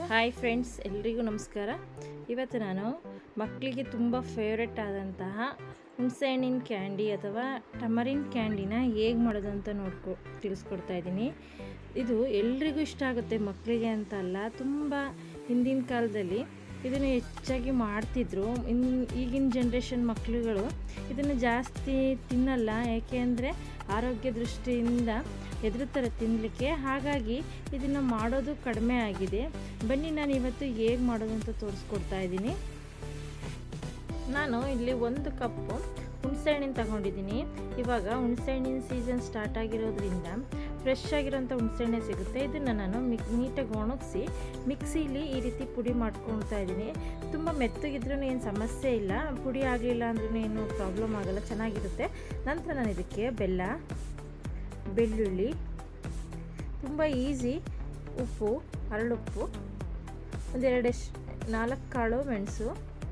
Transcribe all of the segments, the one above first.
hi friends ಎಲ್ರಿಗೂ ನಮಸ್ಕಾರ ಇವತ್ತು ನಾನು ಮಕ್ಕಳಿಗೆ ತುಂಬ ಫೇವ್ರೆಟ್ ಆದಂತಹ ಹುಣಸೆಹಣ್ಣಿನ ಕ್ಯಾಂಡಿ ಅಥವಾ ಟಮರಿನ್ ಕ್ಯಾಂಡಿನ ಹೇಗೆ ಮಾಡೋದು ಅಂತ ನೋಡ್ಕೊ ತಿಳಿಸ್ಕೊಡ್ತಾ ಇದ್ದೀನಿ ಇದು ಎಲ್ರಿಗೂ ಇಷ್ಟ ಆಗುತ್ತೆ ಮಕ್ಕಳಿಗೆ ಅಂತ ಅಲ್ಲ ತುಂಬ ಹಿಂದಿನ ಕಾಲದಲ್ಲಿ ಇದನ್ನು ಹೆಚ್ಚಾಗಿ ಮಾಡ್ತಿದ್ರು ಇನ್ ಈಗಿನ ಜನ್ರೇಷನ್ ಮಕ್ಕಳುಗಳು ಇದನ್ನು ಜಾಸ್ತಿ ತಿನ್ನಲ್ಲ ಯಾಕೆ ಅಂದರೆ ಆರೋಗ್ಯ ದೃಷ್ಟಿಯಿಂದ ಹೆದರುತ್ತಾರೆ ತಿನ್ನಲಿಕ್ಕೆ ಹಾಗಾಗಿ ಇದನ್ನು ಮಾಡೋದು ಕಡಿಮೆ ಆಗಿದೆ ಬನ್ನಿ ನಾನು ಇವತ್ತು ಹೇಗೆ ಮಾಡೋದು ಅಂತ ತೋರಿಸ್ಕೊಡ್ತಾ ಇದ್ದೀನಿ ನಾನು ಇಲ್ಲಿ ಒಂದು ಕಪ್ಪು ಹುಣಸೆಹಣ್ಣಿನ ತಗೊಂಡಿದ್ದೀನಿ ಇವಾಗ ಹುಣಸೆಹಣ್ಣಿನ ಸೀಸನ್ ಸ್ಟಾರ್ಟ್ ಆಗಿರೋದ್ರಿಂದ ಫ್ರೆಶ್ ಆಗಿರೋಂಥ ಹುಣಸೆಹಣ್ಣೆ ಸಿಗುತ್ತೆ ಇದನ್ನು ನಾನು ಮಿಕ್ ನೀಟಾಗಿ ಒಣಗಿಸಿ ಮಿಕ್ಸಿಲಿ ಈ ರೀತಿ ಪುಡಿ ಮಾಡ್ಕೊಳ್ತಾ ಇದ್ದೀನಿ ತುಂಬ ಮೆತ್ತಗಿದ್ರೂ ಏನು ಸಮಸ್ಯೆ ಇಲ್ಲ ಪುಡಿ ಆಗಲಿಲ್ಲ ಅಂದ್ರೂ ಏನು ಪ್ರಾಬ್ಲಮ್ ಆಗೋಲ್ಲ ಚೆನ್ನಾಗಿರುತ್ತೆ ನಂತರ ನಾನು ಇದಕ್ಕೆ ಬೆಲ್ಲ ಬೆಳ್ಳುಳ್ಳಿ ತುಂಬ ಈಸಿ ಉಪ್ಪು ಹರಳುಪ್ಪು ಒಂದೆರಡಷ್ಟು ನಾಲ್ಕು ಕಾಳು ಮೆಣಸು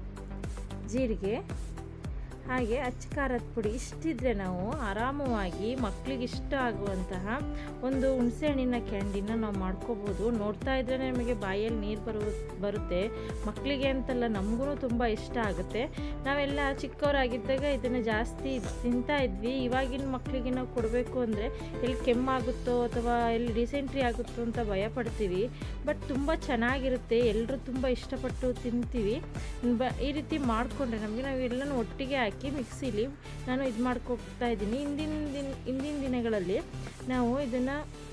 ಜೀರಿಗೆ ಹಾಗೆ ಅಚ್ಚ ಖಾರದ ಪುಡಿ ಇಷ್ಟಿದ್ರೆ ನಾವು ಆರಾಮವಾಗಿ ಮಕ್ಕಳಿಗೆ ಇಷ್ಟ ಆಗುವಂತಹ ಒಂದು ಹುಣಸೆಹಣ್ಣಿನ ಕ್ಯಾಂಡಿನ ನಾವು ಮಾಡ್ಕೋಬೋದು ನೋಡ್ತಾ ಇದ್ದರೆ ನಮಗೆ ಬಾಯಲ್ಲಿ ನೀರು ಬರು ಬರುತ್ತೆ ಮಕ್ಕಳಿಗೆ ಅಂತಲ್ಲ ನಮಗೂ ತುಂಬ ಇಷ್ಟ ಆಗುತ್ತೆ ನಾವೆಲ್ಲ ಚಿಕ್ಕವರಾಗಿದ್ದಾಗ ಇದನ್ನು ಜಾಸ್ತಿ ತಿಂತಾ ಇದ್ವಿ ಇವಾಗಿನ ಮಕ್ಕಳಿಗೆ ನಾವು ಕೊಡಬೇಕು ಅಂದರೆ ಎಲ್ಲಿ ಕೆಮ್ಮಾಗುತ್ತೋ ಅಥವಾ ಎಲ್ಲಿ ಡಿಸೆಂಟ್ರಿ ಆಗುತ್ತೋ ಅಂತ ಭಯ ಪಡ್ತೀವಿ ಬಟ್ ತುಂಬ ಚೆನ್ನಾಗಿರುತ್ತೆ ಎಲ್ಲರೂ ತುಂಬ ಇಷ್ಟಪಟ್ಟು ತಿಂತೀವಿ ಬ ಈ ರೀತಿ ಮಾಡಿಕೊಂಡ್ರೆ ನಮಗೆ ನಾವು ಎಲ್ಲನೂ ಒಟ್ಟಿಗೆ ಹಾಕಿ ಮಿಕ್ಸಿಲಿ ನಾನು ಇದು ಮಾಡ್ಕೊಳ್ತಾ ಇದ್ದೀನಿ ಹಿಂದಿನ ದಿನ ಹಿಂದಿನ ದಿನಗಳಲ್ಲಿ ನಾವು ಇದನ್ನು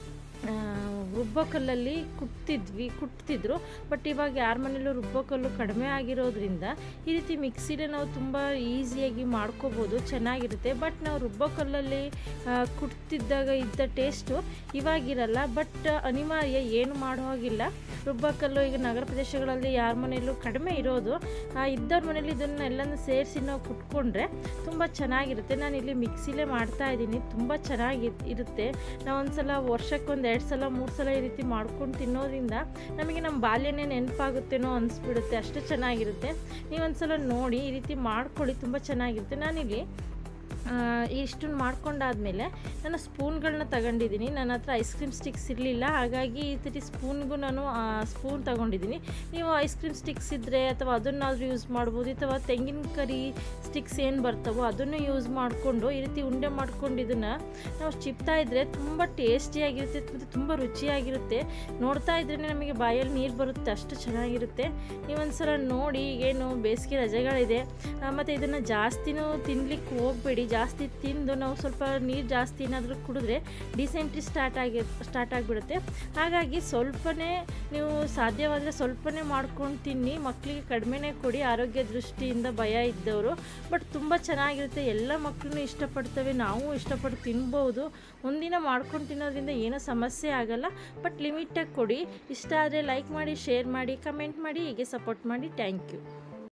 ರುಬ್ಬೋ ಕಲ್ಲಲ್ಲಿ ಕುಟ್ತಿದ್ವಿ ಕುಟ್ತಿದ್ರು ಬಟ್ ಇವಾಗ ಯಾರ ಮನೇಲೂ ರುಬ್ಬೋ ಕಲ್ಲು ಕಡಿಮೆ ಆಗಿರೋದ್ರಿಂದ ಈ ರೀತಿ ಮಿಕ್ಸಿಲಿ ನಾವು ತುಂಬ ಈಸಿಯಾಗಿ ಮಾಡ್ಕೋಬೋದು ಚೆನ್ನಾಗಿರುತ್ತೆ ಬಟ್ ನಾವು ರುಬ್ಬೋ ಕಲ್ಲಲ್ಲಿ ಕುಟ್ತಿದ್ದಾಗ ಇದ್ದ ಟೇಸ್ಟು ಇವಾಗಿರಲ್ಲ ಬಟ್ ಅನಿವಾರ್ಯ ಏನು ಮಾಡೋ ಹಾಗಿಲ್ಲ ರುಬ್ಬೋ ಕಲ್ಲು ಈಗ ನಗರ ಪ್ರದೇಶಗಳಲ್ಲಿ ಯಾರ ಮನೆಯಲ್ಲೂ ಕಡಿಮೆ ಇರೋದು ಇದ್ದವ್ರ ಮನೇಲಿ ಇದನ್ನೆಲ್ಲನೂ ಸೇರಿಸಿ ನಾವು ಕುಟ್ಕೊಂಡ್ರೆ ತುಂಬ ಚೆನ್ನಾಗಿರುತ್ತೆ ನಾನು ಇಲ್ಲಿ ಮಿಕ್ಸಿಲೇ ಮಾಡ್ತಾ ಇದ್ದೀನಿ ತುಂಬ ಚೆನ್ನಾಗಿ ಇರುತ್ತೆ ನಾವು ಒಂದ್ಸಲ ವರ್ಷಕ್ಕೊಂದು ಎರಡು ಸಲ ಮೂರು ಸಲ ಈ ರೀತಿ ಮಾಡ್ಕೊಂಡು ತಿನ್ನೋದ್ರಿಂದ ನಮಗೆ ನಮ್ಮ ಬಾಲ್ಯನೇ ನೆನಪಾಗುತ್ತೇನೋ ಅನಿಸ್ಬಿಡುತ್ತೆ ಅಷ್ಟು ಚೆನ್ನಾಗಿರುತ್ತೆ ನೀವೊಂದ್ಸಲ ನೋಡಿ ಈ ರೀತಿ ಮಾಡ್ಕೊಳ್ಳಿ ತುಂಬ ಚೆನ್ನಾಗಿರುತ್ತೆ ನಾನಿಲ್ಲಿ ಇಷ್ಟನ್ನು ಮಾಡ್ಕೊಂಡಾದಮೇಲೆ ನಾನು ಸ್ಪೂನ್ಗಳನ್ನ ತಗೊಂಡಿದ್ದೀನಿ ನನ್ನ ಹತ್ರ ಐಸ್ ಕ್ರೀಮ್ ಸ್ಟಿಕ್ಸ್ ಇರಲಿಲ್ಲ ಹಾಗಾಗಿ ಈ ರೀತಿ ಸ್ಪೂನ್ಗೂ ನಾನು ಸ್ಪೂನ್ ತಗೊಂಡಿದ್ದೀನಿ ನೀವು ಐಸ್ ಕ್ರೀಮ್ ಸ್ಟಿಕ್ಸ್ ಇದ್ದರೆ ಅಥವಾ ಅದನ್ನಾದರೂ ಯೂಸ್ ಮಾಡ್ಬೋದು ಅಥವಾ ತೆಂಗಿನಕರಿ ಸ್ಟಿಕ್ಸ್ ಏನು ಬರ್ತವೋ ಅದನ್ನು ಯೂಸ್ ಮಾಡಿಕೊಂಡು ಈ ರೀತಿ ಉಂಡೆ ಮಾಡ್ಕೊಂಡು ಇದನ್ನು ನಾವು ಚಿಪ್ತಾ ಇದ್ದರೆ ತುಂಬ ಟೇಸ್ಟಿಯಾಗಿರುತ್ತೆ ಮತ್ತು ತುಂಬ ರುಚಿಯಾಗಿರುತ್ತೆ ನೋಡ್ತಾ ಇದ್ರೇ ನಮಗೆ ಬಾಯಲ್ಲಿ ನೀರು ಬರುತ್ತೆ ಅಷ್ಟು ಚೆನ್ನಾಗಿರುತ್ತೆ ನೀವೊಂದ್ಸಲ ನೋಡಿ ಏನು ಬೇಸಿಗೆ ರಜೆಗಳಿದೆ ಮತ್ತು ಇದನ್ನು ಜಾಸ್ತಿನೂ ತಿನ್ಲಿಕ್ಕೆ ಹೋಗಬೇಡಿ ಜಾಸ್ತಿ ತಿಂದು ನಾವು ಸ್ವಲ್ಪ ನೀರು ಜಾಸ್ತಿ ಏನಾದರೂ ಕುಡಿದ್ರೆ ಡಿಸೆಂಟ್ರಿ ಸ್ಟಾರ್ಟ್ ಆಗಿ ಸ್ಟಾರ್ಟ್ ಆಗಿಬಿಡುತ್ತೆ ಹಾಗಾಗಿ ಸ್ವಲ್ಪನೇ ನೀವು ಸಾಧ್ಯವಾದರೆ ಸ್ವಲ್ಪನೇ ಮಾಡ್ಕೊಂಡು ತಿನ್ನಿ ಮಕ್ಕಳಿಗೆ ಕಡಿಮೆನೇ ಕೊಡಿ ಆರೋಗ್ಯ ದೃಷ್ಟಿಯಿಂದ ಭಯ ಇದ್ದವರು ಬಟ್ ತುಂಬ ಚೆನ್ನಾಗಿರುತ್ತೆ ಎಲ್ಲ ಮಕ್ಕಳೂ ಇಷ್ಟಪಡ್ತವೆ ನಾವು ಇಷ್ಟಪಟ್ಟು ತಿನ್ಬೋದು ಒಂದಿನ ಮಾಡ್ಕೊಂಡು ತಿನ್ನೋದ್ರಿಂದ ಏನೂ ಸಮಸ್ಯೆ ಆಗಲ್ಲ ಬಟ್ ಲಿಮಿಟಾಗಿ ಕೊಡಿ ಇಷ್ಟ ಆದರೆ ಲೈಕ್ ಮಾಡಿ ಶೇರ್ ಮಾಡಿ ಕಮೆಂಟ್ ಮಾಡಿ ಹೀಗೆ ಸಪೋರ್ಟ್ ಮಾಡಿ ಥ್ಯಾಂಕ್ ಯು